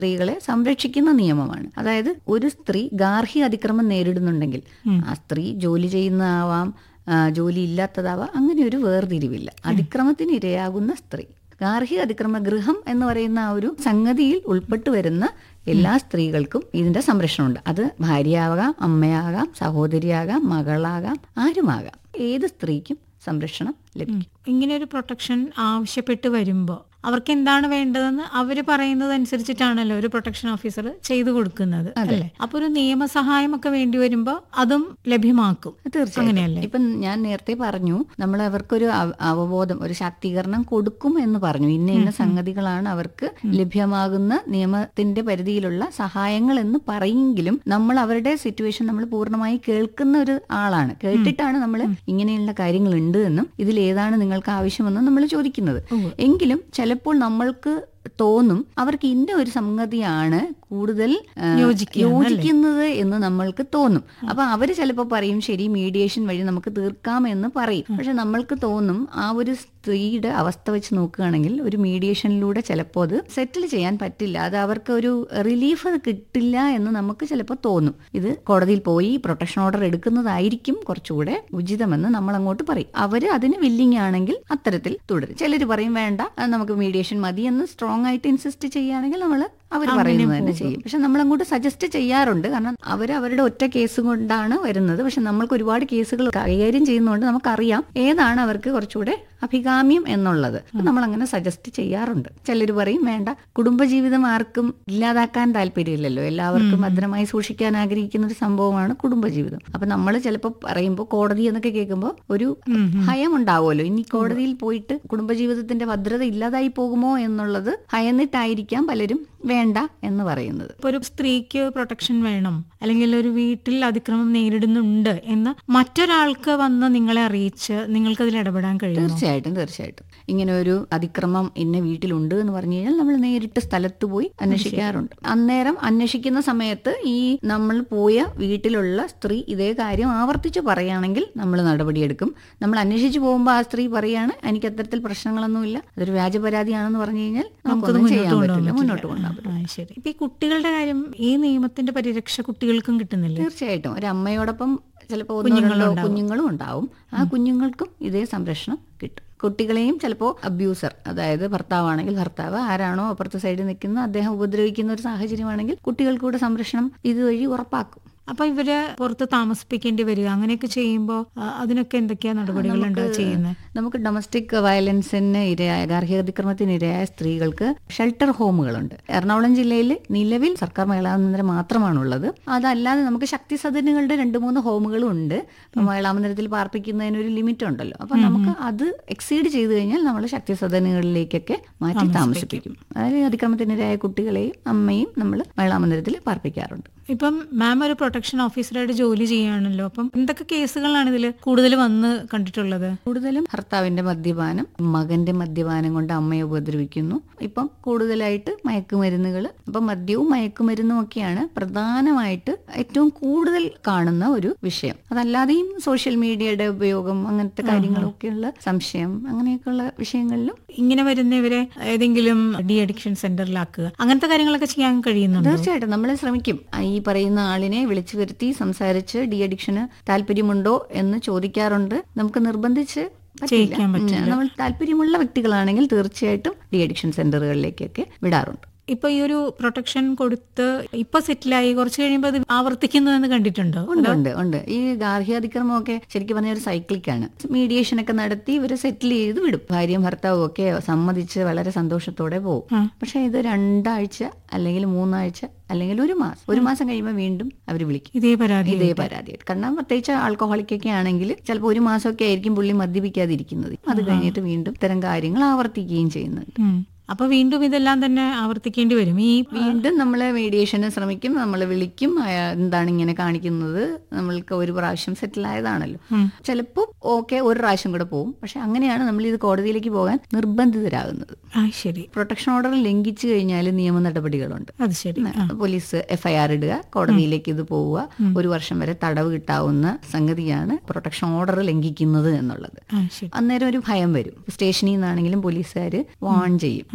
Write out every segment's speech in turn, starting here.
സ്ത്രീകളെ സംരക്ഷിക്കുന്ന നിയമമാണ് അതായത് ഒരു സ്ത്രീ ഗാർഹിക അതിക്രമം നേരിടുന്നുണ്ടെങ്കിൽ ആ സ്ത്രീ ജോലി ചെയ്യുന്നതാവാം ആ, ജോലി ഇല്ലാത്തതാവാം അങ്ങനെ ഒരു വേർതിരിവില്ല അതിക്രമത്തിന് ഇരയാകുന്ന സ്ത്രീ ഗാർഹിക അതിക്രമ ഗൃഹം എന്ന് പറയുന്ന ആ ഒരു സംഗതിയിൽ ഉൾപ്പെട്ടു വരുന്ന എല്ലാ സ്ത്രീകൾക്കും ഇതിന്റെ സംരക്ഷണമുണ്ട് അത് ഭാര്യയാകാം അമ്മയാകാം സഹോദരിയാകാം മകളാകാം ആരുമാകാം ഏത് സ്ത്രീക്കും സംരക്ഷണം ലഭിക്കും ഇങ്ങനെ ഒരു പ്രൊട്ടക്ഷൻ ആവശ്യപ്പെട്ട് വരുമ്പോൾ അവർക്ക് എന്താണ് വേണ്ടതെന്ന് അവര് പറയുന്നത് അനുസരിച്ചിട്ടാണല്ലോ ഒരു പ്രൊട്ടക്ഷൻ ഓഫീസർ ചെയ്തു കൊടുക്കുന്നത് അല്ലേ അപ്പൊ ഒരു നിയമസഹായം ഒക്കെ വേണ്ടി വരുമ്പോൾ അതും ലഭ്യമാക്കും തീർച്ചയായും അങ്ങനെയല്ലേ ഇപ്പം ഞാൻ നേരത്തെ പറഞ്ഞു നമ്മൾ അവർക്കൊരു അവ- അവബോധം ഒരു ശാക്തീകരണം കൊടുക്കും എന്ന് പറഞ്ഞു ഇന്ന ഇന്ന സംഗതികളാണ് അവർക്ക് ലഭ്യമാകുന്ന നിയമത്തിന്റെ പരിധിയിലുള്ള സഹായങ്ങൾ എന്ന് പറയെങ്കിലും നമ്മൾ അവരുടെ സിറ്റുവേഷൻ നമ്മൾ പൂർണ്ണമായി കേൾക്കുന്ന ഒരു ആളാണ് കേട്ടിട്ടാണ് നമ്മൾ ഇങ്ങനെയുള്ള കാര്യങ്ങൾ ഉണ്ട് എന്നും ഇതിൽ ഏതാണ് നിങ്ങൾക്ക് ആവശ്യമെന്നും നമ്മൾ ചോദിക്കുന്നത് എങ്കിലും ചിലപ്പോൾ നമ്മൾക്ക് തോന്നും അവർക്ക് ഇന്ന ഒരു സംഗതിയാണ് കൂടുതൽ ആ, യോജിക്കുക യോജിക്കുന്നത് എന്ന് നമ്മൾക്ക് തോന്നും അപ്പൊ അവര് ചിലപ്പോൾ പറയും ശരി മീഡിയേഷൻ വഴി നമുക്ക് തീർക്കാം എന്ന് പറയും പക്ഷെ നമ്മൾക്ക് തോന്നും ആ ഒരു സ്ത്രീയുടെ അവസ്ഥ വെച്ച് നോക്കുകയാണെങ്കിൽ ഒരു മീഡിയേഷനിലൂടെ ചിലപ്പോൾ അത് സെറ്റിൽ ചെയ്യാൻ പറ്റില്ല അത് അവർക്ക് ഒരു റിലീഫ് കിട്ടില്ല എന്ന് നമുക്ക് ചിലപ്പോൾ തോന്നും ഇത് കോടതിയിൽ പോയി പ്രൊട്ടക്ഷൻ ഓർഡർ എടുക്കുന്നതായിരിക്കും കുറച്ചുകൂടെ ഉചിതമെന്ന് നമ്മൾ അങ്ങോട്ട് പറയും അവര് അതിന് വില്ലിങ് ആണെങ്കിൽ അത്തരത്തിൽ തുടരും ചിലർ പറയും വേണ്ട അത് നമുക്ക് മീഡിയേഷൻ മതി എന്ന് സ്ട്രോങ് ആയിട്ട് ഇൻസിസ്റ്റ് ചെയ്യുകയാണെങ്കിൽ നമ്മൾ അവർ പറയുന്നത് തന്നെ ചെയ്യും പക്ഷെ നമ്മൾ അങ്ങോട്ട് സജസ്റ്റ് ചെയ്യാറുണ്ട് കാരണം അവർ അവരുടെ ഒറ്റ കേസ് കൊണ്ടാണ് വരുന്നത് പക്ഷെ നമ്മൾക്ക് ഒരുപാട് കേസുകൾ കൈകാര്യം ചെയ്യുന്നതുകൊണ്ട് നമുക്കറിയാം ഏതാണ് അവർക്ക് കുറച്ചുകൂടെ അഭികാമ്യം എന്നുള്ളത് നമ്മൾ അങ്ങനെ സജസ്റ്റ് ചെയ്യാറുണ്ട് ചിലർ പറയും വേണ്ട കുടുംബജീവിതം ആർക്കും ഇല്ലാതാക്കാൻ താല്പര്യമില്ലല്ലോ എല്ലാവർക്കും ഭദ്രമായി സൂക്ഷിക്കാൻ ആഗ്രഹിക്കുന്ന ഒരു സംഭവമാണ് കുടുംബജീവിതം അപ്പൊ നമ്മൾ ചിലപ്പോൾ പറയുമ്പോൾ കോടതി എന്നൊക്കെ കേൾക്കുമ്പോൾ ഒരു ഭയം ഉണ്ടാവുമല്ലോ ഇനി കോടതിയിൽ പോയിട്ട് കുടുംബജീവിതത്തിന്റെ ഭദ്രത ഇല്ലാതായി പോകുമോ എന്നുള്ളത് ഭയന്നിട്ടായിരിക്കാം പലരും വേണ്ട എന്ന് പറയുന്നത് ഇപ്പൊ ഒരു സ്ത്രീക്ക് പ്രൊട്ടക്ഷൻ വേണം അല്ലെങ്കിൽ ഒരു വീട്ടിൽ അതിക്രമം നേരിടുന്നുണ്ട് എന്ന് മറ്റൊരാൾക്ക് വന്ന് നിങ്ങളെ അറിയിച്ച് നിങ്ങൾക്ക് അതിൽ ഇടപെടാൻ കഴിയുമോ തീർച്ചയായിട്ടും തീർച്ചയായിട്ടും ഇങ്ങനെ ഒരു അതിക്രമം ഇന്ന വീട്ടിലുണ്ട് എന്ന് പറഞ്ഞു കഴിഞ്ഞാൽ നമ്മൾ നേരിട്ട് സ്ഥലത്ത് പോയി അന്വേഷിക്കാറുണ്ട് അന്നേരം അന്വേഷിക്കുന്ന സമയത്ത് ഈ നമ്മൾ പോയ വീട്ടിലുള്ള സ്ത്രീ ഇതേ കാര്യം ആവർത്തിച്ച് പറയുകയാണെങ്കിൽ നമ്മൾ നടപടിയെടുക്കും നമ്മൾ അന്വേഷിച്ച് പോകുമ്പോൾ ആ സ്ത്രീ പറയാണ് എനിക്ക് അത്തരത്തിൽ പ്രശ്നങ്ങളൊന്നുമില്ല അതൊരു വ്യാജ പരാതിയാണെന്ന് പറഞ്ഞു കഴിഞ്ഞാൽ നമുക്കൊന്നും ചെയ്യാൻ പറ്റില്ല മുന്നോട്ട് കൊണ്ടുപോകാൻ പറ്റില്ല ആ, ശരി ഇപ്പൊ ഈ കുട്ടികളുടെ കാര്യം ഈ നിയമത്തിന്റെ പരിരക്ഷ കുട്ടികൾക്കും കിട്ടുന്നില്ലേ തീർച്ചയായിട്ടും ഒരു അമ്മയോടൊപ്പം ചിലപ്പോൾ ഒന്നോ രണ്ടോ കുഞ്ഞുങ്ങളും ഉണ്ടാവും ആ കുഞ്ഞുങ്ങൾക്കും ഇതേ സംരക്ഷണം കിട്ടും കുട്ടികളെയും ചിലപ്പോൾ അബ്യൂസർ അതായത് ഭർത്താവാണെങ്കിൽ ഭർത്താവ് ആരാണോ അപ്പുറത്തെ സൈഡിൽ നിൽക്കുന്ന അദ്ദേഹം ഉപദ്രവിക്കുന്ന ഒരു സാഹചര്യമാണെങ്കിൽ കുട്ടികൾക്കൂടെ സംരക്ഷണം ഇതുവഴി ഉറപ്പാക്കും അപ്പൊ ഇവരെ പുറത്ത് താമസിപ്പിക്കേണ്ടി വരിക അങ്ങനെയൊക്കെ ചെയ്യുമ്പോ ആ, അതിനൊക്കെ എന്തൊക്കെയാ നടപടികളുണ്ട് ചെയ്യുന്നത് നമുക്ക് ഡൊമസ്റ്റിക് വയലൻസിന് ഇരയായ ഗാർഹിക അതിക്രമത്തിന് ഇരയായ സ്ത്രീകൾക്ക് ഷെൽട്ടർ ഹോമുകളുണ്ട് എറണാകുളം ജില്ലയിൽ നിലവിൽ സർക്കാർ മഹിളാമന്ദിരം മാത്രമാണുള്ളത് അതല്ലാതെ നമുക്ക് ശക്തി സദനുകളുടെ രണ്ട് മൂന്ന് ഹോമുകളും ഉണ്ട് ഇപ്പൊ മഹിളാമന്ദിരത്തിൽ പാർപ്പിക്കുന്നതിന് ഒരു ലിമിറ്റ് ഉണ്ടല്ലോ അപ്പൊ നമുക്ക് അത് എക്സീഡ് ചെയ്തു കഴിഞ്ഞാൽ നമ്മൾ ശക്തി സദനുകളിലേക്കൊക്കെ മാറ്റി താമസിപ്പിക്കും അതായത് അതിക്രമത്തിനിരയായ കുട്ടികളെയും അമ്മയും നമ്മൾ മഹിളാമന്ദിരത്തിൽ പാർപ്പിക്കാറുണ്ട് ഇപ്പം മാം ഒരു പ്രൊട്ടക്ഷൻ ഓഫീസറായിട്ട് ജോലി ചെയ്യുകയാണല്ലോ അപ്പം എന്തൊക്കെ കേസുകളാണ് ഇതിൽ കൂടുതൽ വന്ന് കണ്ടിട്ടുള്ളത് കൂടുതലും ഭർത്താവിന്റെ മദ്യപാനം മകന്റെ മദ്യപാനം കൊണ്ട് അമ്മയെ ഉപദ്രവിക്കുന്നു ഇപ്പം കൂടുതലായിട്ട് മയക്കുമരുന്നുകൾ അപ്പം മദ്യവും മയക്കുമരുന്നും ഒക്കെയാണ് പ്രധാനമായിട്ട് ഏറ്റവും കൂടുതൽ കാണുന്ന ഒരു വിഷയം അതല്ലാതെയും സോഷ്യൽ മീഡിയയുടെ ഉപയോഗം അങ്ങനത്തെ കാര്യങ്ങളൊക്കെയുള്ള സംശയം അങ്ങനെയൊക്കെയുള്ള വിഷയങ്ങളിലും ഇങ്ങനെ വരുന്നവരെ ഏതെങ്കിലും ഡി അഡിക്ഷൻ സെന്ററിലാക്കുക അങ്ങനത്തെ കാര്യങ്ങളൊക്കെ ചെയ്യാൻ കഴിയുന്നുണ്ടോ തീർച്ചയായിട്ടും നമ്മൾ ശ്രമിക്കും ഈ പറയുന്ന ആളിനെ വിളിച്ചു വരുത്തി സംസാരിച്ച് ഡി അഡിക്ഷന് താല്പര്യമുണ്ടോ എന്ന് ചോദിക്കാറുണ്ട് നമുക്ക് നിർബന്ധിച്ച് പറ്റില്ല. ചെയ്യിക്കാൻ പറ്റില്ല. ഉം, നമ്മൾ താല്പര്യമുള്ള വ്യക്തികളാണെങ്കിൽ തീർച്ചയായിട്ടും ഡി അഡിക്ഷൻ സെന്ററുകളിലേക്കൊക്കെ വിടാറുണ്ട് ഇപ്പൊ ഈ ഒരു പ്രൊട്ടക്ഷൻ കൊടുത്ത് ഇപ്പൊ സെറ്റിലായി കുറച്ച് കഴിയുമ്പോൾ അത് ആവർത്തിക്കുന്നു എന്ന് കണ്ടിട്ടുണ്ടോ ഉണ്ട് ഉണ്ട് ഉണ്ട് ഈ ഗാർഹികാതിക്രമമൊക്കെ ശരിക്കും പറഞ്ഞ ഒരു സൈക്ലിക്കാണ് മീഡിയേഷൻ ഒക്കെ നടത്തി ഇവരെ സെറ്റിൽ ചെയ്ത് വിടും ഭാര്യയും ഭർത്താവും ഒക്കെ സമ്മതിച്ച് വളരെ സന്തോഷത്തോടെ പോകും ആ. പക്ഷെ ഇത് രണ്ടാഴ്ച അല്ലെങ്കിൽ മൂന്നാഴ്ച അല്ലെങ്കിൽ ഒരു മാസം ഒരു മാസം കഴിയുമ്പോൾ വീണ്ടും അവർ വിളിക്കും ഇതേ പരാതി ഇതേ പരാതിയായിട്ട് കാരണം പ്രത്യേകിച്ച് ആൽക്കഹോളിക് ഒക്കെ ആണെങ്കിൽ ചിലപ്പോൾ ഒരു മാസമൊക്കെ ആയിരിക്കും പുള്ളി മദ്യപിക്കാതിരിക്കുന്നത് അത് കഴിഞ്ഞിട്ട് വീണ്ടും ഇത്തരം കാര്യങ്ങൾ ആവർത്തിക്കുകയും ചെയ്യുന്നുണ്ട് ഉം. അപ്പൊ വീണ്ടും ഇതെല്ലാം തന്നെ ആവർത്തിക്കേണ്ടി വരും ഈ വീണ്ടും നമ്മൾ മീഡിയേഷന് ശ്രമിക്കും നമ്മൾ വിളിക്കും അയാൾ എന്താണ് ഇങ്ങനെ കാണിക്കുന്നത് നമ്മൾക്ക് ഒരു പ്രാവശ്യം സെറ്റിൽ ആയതാണല്ലോ ഉം. ചിലപ്പോൾ ഓക്കെ ഒരു പ്രാവശ്യം കൂടെ പോകും പക്ഷെ അങ്ങനെയാണ് നമ്മൾ ഇത് കോടതിയിലേക്ക് പോകാൻ നിർബന്ധിതരാകുന്നത് ആ ശരി പ്രൊട്ടക്ഷൻ ഓർഡർ ലംഘിച്ചു കഴിഞ്ഞാൽ നിയമ നടപടികളുണ്ട് അത് ശരി ആ. പോലീസ് എഫ്ഐആർ ഇടുക കോടതിയിലേക്ക് ഇത് പോവുക ഒരു വർഷം വരെ തടവ് കിട്ടാവുന്ന സംഗതിയാണ് പ്രൊട്ടക്ഷൻ ഓർഡർ ലംഘിക്കുന്നത് എന്നുള്ളത് ആ ശരി അന്നേരം ഒരു ഭയം വരും സ്റ്റേഷനിൽ നിന്നാണെങ്കിലും പോലീസുകാർ വാൺ ചെയ്യും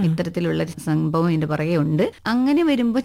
ഇത്തരത്തിലുള്ള ഒരു സംഭവം ഇതിന്റെ പുറകെ ഉണ്ട് അങ്ങനെ വരുമ്പോൾ